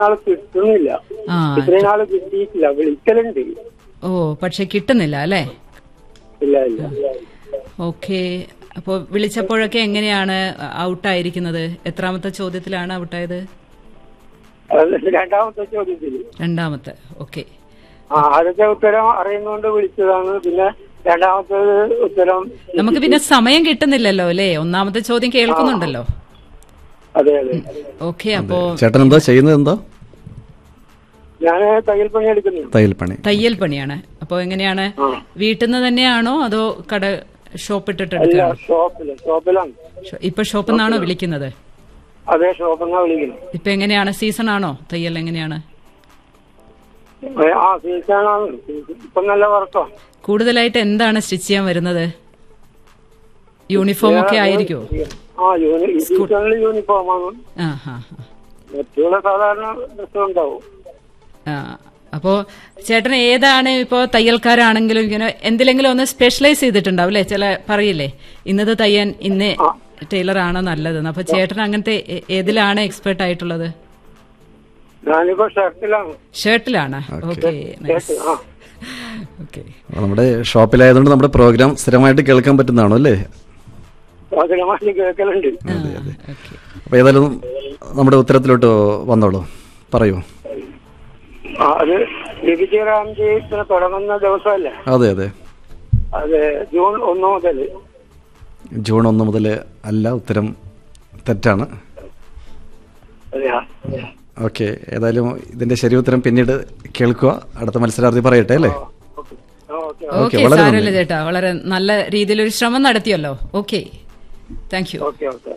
നാള് കിട്ടുന്നില്ല ആ ഇത്രയും നാള് കിട്ടിയിട്ടില്ല വിളിക്കലുണ്ട് ഓ പക്ഷെ കിട്ടുന്നില്ല അല്ലേ ഇല്ല ഇല്ല ഓക്കെ അപ്പോൾ വിളിച്ചപ്പോഴൊക്കെ എങ്ങനെയാണ് ഔട്ടായിരിക്കുന്നത് എത്രാമത്തെ ചോദ്യത്തിലാണ് ഔട്ടായത് അത് രണ്ടാമത്തെ ചോദ്യത്തിൽ രണ്ടാമത്തെ ഓക്കെ ആ ആദ്യത്തെ ഉത്തരം അറിയുന്നോണ്ട് വിളിച്ചതാണ് പിന്നെ രണ്ടാമത്തെ ഉത്തരം നമുക്ക് പിന്നെ സമയം കിട്ടുന്നില്ലല്ലോ അല്ലേ ഒന്നാമത്തെ ചോദ്യം കേൾക്കുന്നുണ്ടല്ലോ അതെ അതെ ഓക്കെ അപ്പോ ചേട്ടൻ എന്താ ചെയ്യുന്നത് എന്താ ഞാൻ തയ്യൽ പണി എടുക്കുന്നു തയ്യൽ പണി തയ്യൽ പണിയാണ് അപ്പോ എങ്ങനെയാണ് ആ. വീട്ടിൽ നിന്ന് തന്നെയാണോ അതോ കട ഷോപ്പ് ഇട്ടിട്ട് അല്ല എടുക്കാണോ ഷോപ്പില് ഷോപ്പിലാണ് ഷോ- ഇപ്പൊ ഷോപ്പിൽ നിന്നാണോ വിളിക്കുന്നത് അതെ ഷോപ്പിന്നാ വിളിക്കുന്നത് ഇപ്പൊ എങ്ങനെയാണ് സീസൺ ആണോ തയ്യൽ എങ്ങനെയാണ് ഏ, ആ സീസണാണ് ഇപ്പൊ നല്ല വർക്കാണ് കൂടുതലായിട്ട് എന്താണ് സ്റ്റിച്ച് ചെയ്യാൻ വരുന്നത് യൂണിഫോം ഒക്കെ ആയിരിക്കുമോ ആ യൂണി ഈ സീസണിൽ യൂണിഫോമാണ് ആ ഹാ ഹാ മറ്റുള്ള സാധാരണ ഡ്രസ്സും ഉണ്ടാവും ആ, അപ്പോ ചേട്ടൻ ഏതാണ് ഇപ്പോ തയ്യൽക്കാരാണെങ്കിലും ഇങ്ങനെ എന്തിലെങ്കിലും ഒന്ന് സ്പെഷ്യലൈസ് ചെയ്തിട്ടുണ്ടാവും അല്ലെ ചില പറയില്ലേ ഇന്നത് തയ്യാൻ ഇന്ന് ടൈലർ ആണ് നല്ലതെന്ന് അപ്പൊ ചേട്ടൻ അങ്ങനത്തെ ഏ- ഏതിലാണ് എക്സ്പെർട്ട് ആയിട്ടുള്ളത് ഞാനിപ്പോ ഷർട്ടിലാണ് ഷർട്ടിലാണ് ഓക്കെ ഷർട്ട് ആ ഓക്കെ നമ്മുടെ ഷോപ്പിലായതുകൊണ്ട് നമ്മുടെ പ്രോഗ്രാം സ്ഥിരമായിട്ട് കേൾക്കാൻ പറ്റുന്നതാണോ അല്ലേ പകരമാറ്റി കേൾക്കലുണ്ട് ഓക്കെ അപ്പോൾ ഏതായാലും നമ്മുടെ ഉത്തരത്തിലോട്ട് വന്നോളൂ പറയൂ ആ, അത് ലിപിജയറാം ജയത്തിന് തുടങ്ങുന്ന ദിവസമല്ലേ അതെ അതെ അത് ജൂൺ ഒന്ന് മുതൽ ജൂൺ ഒന്ന് മുതൽ അല്ല ഉത്തരം തെറ്റാണ് അതെയാ ഓക്കെ ഏതായാലും ഇതിന്റെ ശരി ഉത്തരം പിന്നീട് കേൾക്കുക അടുത്ത മത്സരാർത്ഥി പറയട്ടെ അല്ലേ ഓക്കെ ഓക്കെ ഓക്കെ വളരെ സാരമില്ല നന്ദി. ചേട്ടാ വളരെ നല്ല രീതിയിൽ ഒരു ശ്രമം നടത്തിയല്ലോ okay thank you okay okay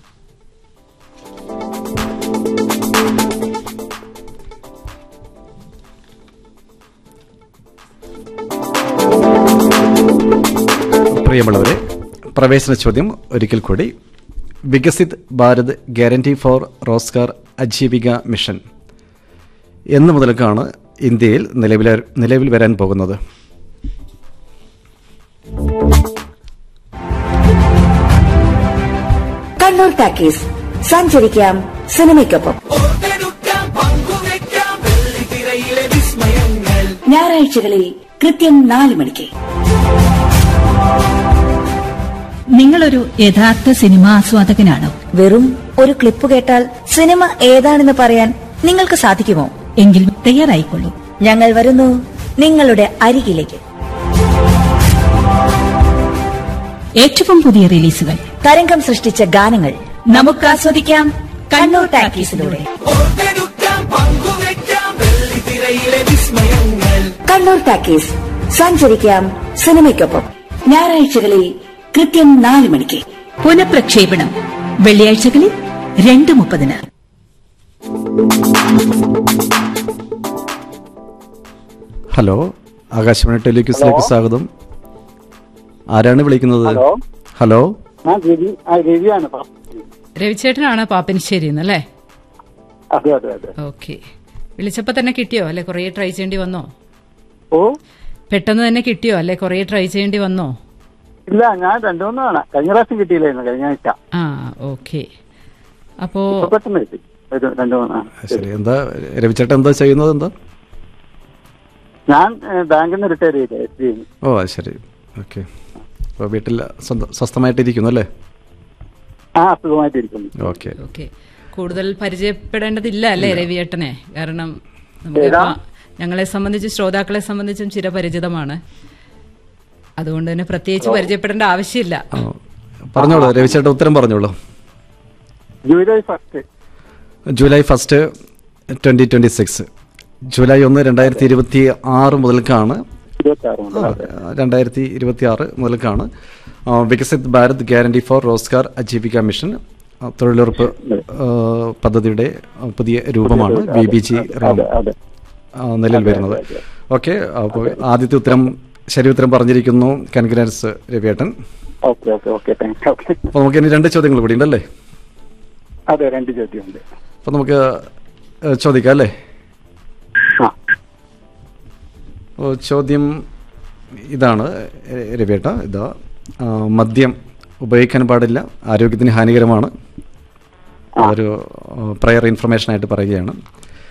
പ്രിയമുള്ളവരെ പ്രവേശന ചോദ്യം ഒരിക്കൽ കൂടി Viksit Bharat guarantee for Rozgar Ajeevika mission എന്ന് മുതൽക്കാണ് ഇന്ത്യയിൽ നിലവിൽ നിലവിൽ വരാൻ പോകുന്നത് കണ്ണൂർ ടാക്കീസ് സഞ്ചരിക്കാം സിനിമയ്ക്കൊപ്പം ഞായറാഴ്ചകളിൽ കൃത്യം നാല് മണിക്ക് നിങ്ങളൊരു യഥാർത്ഥ സിനിമാ ആസ്വാദകനാണോ വെറും ഒരു ക്ലിപ്പ് കേട്ടാൽ സിനിമ ഏതാണെന്ന് പറയാൻ നിങ്ങൾക്ക് സാധിക്കുമോ എങ്കിൽ തയ്യാറായിക്കൊള്ളൂ ഞങ്ങൾ വരുന്നു നിങ്ങളുടെ അരികിലേക്ക് ഏറ്റവും പുതിയ റിലീസുകൾ തരംഗം സൃഷ്ടിച്ച ഗാനങ്ങൾ നമുക്ക് ആസ്വദിക്കാം കണ്ണൂർ ടാക്കീസിലൂടെ കണ്ണൂർ ടാക്കീസ് സഞ്ചരിക്കാം സിനിമയ്ക്കൊപ്പം ഞായറാഴ്ചകളിൽ കൃത്യം നാല് മണിക്ക് പുനഃപ്രക്ഷേപണം വെള്ളിയാഴ്ചകളിൽ രണ്ട് മുപ്പതിന് ഹലോ ആകാശവാണി ടെലിക്യൂസിലേക്ക് സ്വാഗതം ആരാണ് വിളിക്കുന്നത് ഹലോ. ഹലോ ആ രവി ആ രവിയാണ് രവിചേട്ടനാണ് പാപ്പനിശ്ശേരി അല്ലേ അതെ അതെ അതെ ഓക്കെ വിളിച്ചപ്പോ തന്നെ കിട്ടിയോ അല്ലെ കുറേ ട്രൈ ചെയ്യേണ്ടി വന്നോ ഓ പെട്ടെന്ന് തന്നെ കിട്ടിയോ അല്ലെ കുറേ ട്രൈ ചെയ്യേണ്ടി വന്നോ ഇല്ല ഞാൻ രണ്ടു മൂന്ന് തവണ കഴിഞ്ഞ പ്രാവശ്യം കിട്ടിയില്ലായിരുന്നു കഴിഞ്ഞ ആഴ്ച ആ ഓക്കെ അപ്പോ ഇപ്പൊ പെട്ടെന്ന് കിട്ടി ഒരു രണ്ടു മൂന്ന് ആ. ശരി എന്താ രവിചേട്ടൻ എന്താ ചെയ്യുന്നത് എന്താ ഞാൻ ഏ, ബാങ്കിൽ നിന്ന് റിട്ടയർ ചെയ്ത എസ് ബി ഐ ഓ അത് ശരി ഓക്കെ അപ്പോൾ വീട്ടിൽ സ്വന്തം സ്വസ്ഥമായിട്ടിരിക്കുന്നു അല്ലേ ആ അസുഖമായിട്ടിരിക്കുന്നു ഓക്കെ ഓക്കെ കൂടുതൽ പരിചയപ്പെടേണ്ടതില്ല അല്ലേ രവിയേട്ടനെ കാരണം നമുക്ക് ഏതാ? ഇപ്പോ ഞങ്ങളെ സംബന്ധിച്ച് ശ്രോതാക്കളെ സംബന്ധിച്ചും ചിരപരിചിതമാണ് അതുകൊണ്ട് തന്നെ പ്രത്യേകിച്ച് പരിചയപ്പെടേണ്ട ആവശ്യമില്ല ആ, പറഞ്ഞോളൂ രവിചേട്ടൻ ഉത്തരം പറഞ്ഞോളൂ July first July first twenty twenty six July ഒന്ന് രണ്ടായിരത്തി ഇരുപത്തി ആറ് മുതൽക്കാണ് ഇരുപത്തി ആറ് മുതൽ അതെ. രണ്ടായിരത്തി ഇരുപത്തി ആറ് മുതൽക്കാണ് ആ, Viksit Bharat guarantee for Rozgar Ajeevika mission ആ, തൊഴിലുറപ്പ് ആ, പദ്ധതിയുടെ ആ, പുതിയ രൂപമാണ് ബി ബി ജി റാം അതെ അതെ ആ, നിലവിൽ വരുന്നത് ഓക്കെ അപ്പോൾ ആദ്യത്തെ ഉത്തരം ശരി ഉത്തരം പറഞ്ഞിരിക്കുന്നു കൺഗ്രാറ്റ്സ് രവിയേട്ടൻ okay okay okay thanks okay അപ്പോൾ നമുക്ക് ഇനി രണ്ട് ചോദ്യങ്ങൾ കൂടി ഉണ്ടല്ലേ അതെ രണ്ട് ചോദ്യമുണ്ട് അപ്പോൾ നമുക്ക് ഏ, ചോദിക്കാം അല്ലേ ആ അപ്പോൾ ചോദ്യം ഇതാണ് എ- രവിയേട്ട ഇതാ ആ, മദ്യം ഉപയോഗിക്കാൻ പാടില്ല ആരോഗ്യത്തിന് ഹാനികരമാണ് അതൊരു പ്രയർ ഇൻഫർമേഷൻ ആയിട്ട് പറയുകയാണ്